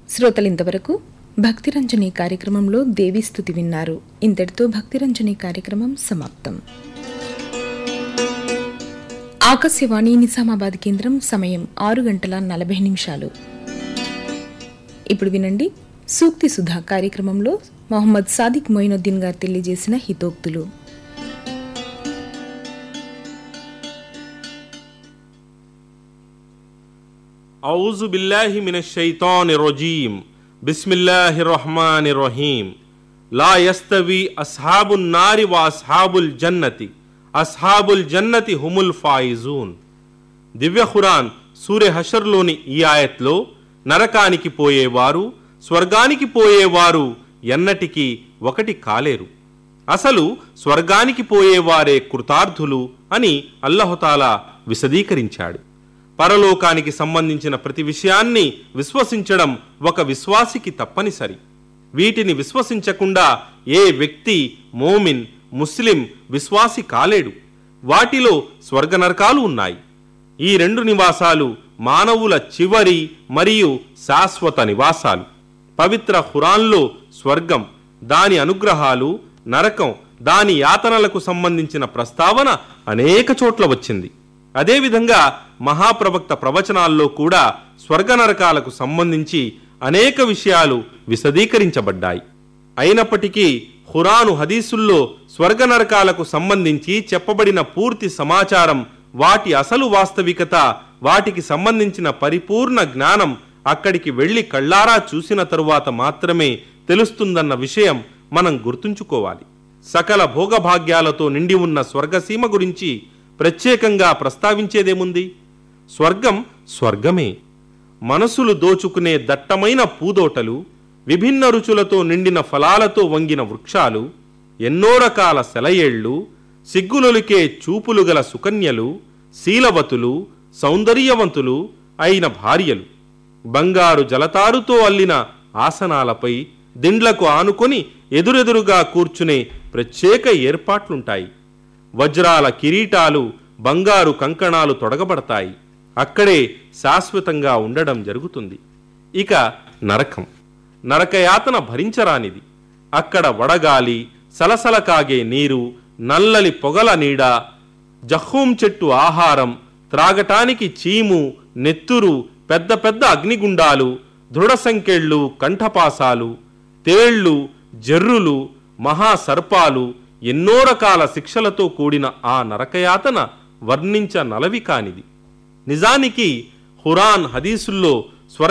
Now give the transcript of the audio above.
శ్రోతలింతవరకు భక్తిరంజని కార్యక్రమంలో దేవీస్తుతి విన్నారు ఇంతటితో భక్తిరంజని కార్యక్రమం సమాప్తం ఆకాశవాణి నిజామాబాద్ కేంద్రం సమయం ఆరు గంటల నలభై నిమిషాలు ఇప్పుడు వినండి సూక్తి సుధా కార్యక్రమంలో మొహమ్మద్ సాదిక్ మొయినుద్దీన్ గారు తెలియజేసిన హితోక్తులు أعوذ بالله من الشيطان الرجيم بسم الله الرحمن الرحيم لا يستوي أصحاب النار وأصحاب الجنة أصحاب الجنة هم الفائزون దివ్య ఖురాన్ సూర్య హషర్లోని ఈ ఆయత్లో నరకానికి పోయేవారు స్వర్గానికి పోయేవారు ఎన్నటికీ ఒకటి కాలేరు అసలు స్వర్గానికి పోయేవారే కృతార్థులు అని అల్లహుతాలా విశదీకరించాడు పరలోకానికి సంబంధించిన ప్రతి విషయాన్ని విశ్వసించడం ఒక విశ్వాసికి తప్పనిసరి వీటిని విశ్వసించకుండా ఏ వ్యక్తి మోమిన్ ముస్లిం విశ్వాసి కాలేడు వాటిలో స్వర్గ నరకాలు ఉన్నాయి ఈ రెండు నివాసాలు మానవుల చివరి మరియు శాశ్వత నివాసాలు పవిత్ర ఖురాన్లో స్వర్గం దాని అనుగ్రహాలు నరకం దాని యాతనలకు సంబంధించిన ప్రస్తావన అనేక చోట్ల వచ్చింది అదేవిధంగా మహాప్రవక్త ప్రవచనాల్లో కూడా స్వర్గ నరకాలకు సంబంధించి అనేక విషయాలు విశదీకరించబడ్డాయి అయినప్పటికీ ఖురాను హదీసుల్లో స్వర్గ నరకాలకు సంబంధించి చెప్పబడిన పూర్తి సమాచారం వాటి అసలు వాస్తవికత వాటికి సంబంధించిన పరిపూర్ణ జ్ఞానం అక్కడికి వెళ్లి కళ్ళారా చూసిన తరువాత మాత్రమే తెలుస్తుందన్న విషయం మనం గుర్తుంచుకోవాలి సకల భోగభాగ్యాలతో నిండి ఉన్న స్వర్గసీమ గురించి ప్రత్యేకంగా ప్రస్తావించేదేముంది స్వర్గం స్వర్గమే మనసులు దోచుకునే దట్టమైన పూదోటలు విభిన్న రుచులతో నిండిన ఫలాలతో వంగిన వృక్షాలు ఎన్నో రకాల సెలయేళ్లు సిగ్గులొలికే చూపులు గల సుకన్యలు శీలవతులు సౌందర్యవంతులు అయిన భార్యలు బంగారు జలతారుతో అల్లిన ఆసనాలపై దిండ్లకు ఆనుకొని ఎదురెదురుగా కూర్చునే ప్రత్యేక ఏర్పాట్లుంటాయి వజ్రాల కిరీటాలు బంగారు కంకణాలు తొడగబడతాయి అక్కడే శాశ్వతంగా ఉండడం జరుగుతుంది ఇక నరకం నరకయాతన భరించరానిది అక్కడ వడగాలి సలసల కాగే నీరు నల్లలి పొగల నీడ జహూం చెట్టు ఆహారం త్రాగటానికి చీము నెత్తురు పెద్ద పెద్ద అగ్నిగుండాలు దృఢ సంకెళ్ళు కంఠపాసాలు తేళ్లు జర్రులు మహాసర్పాలు ఎన్నో రకాల శిక్షలతో కూడిన ఆ నరకయాతన వర్ణించ నలవి కానిది నిజానికి హురాన్ హదీసుల్లో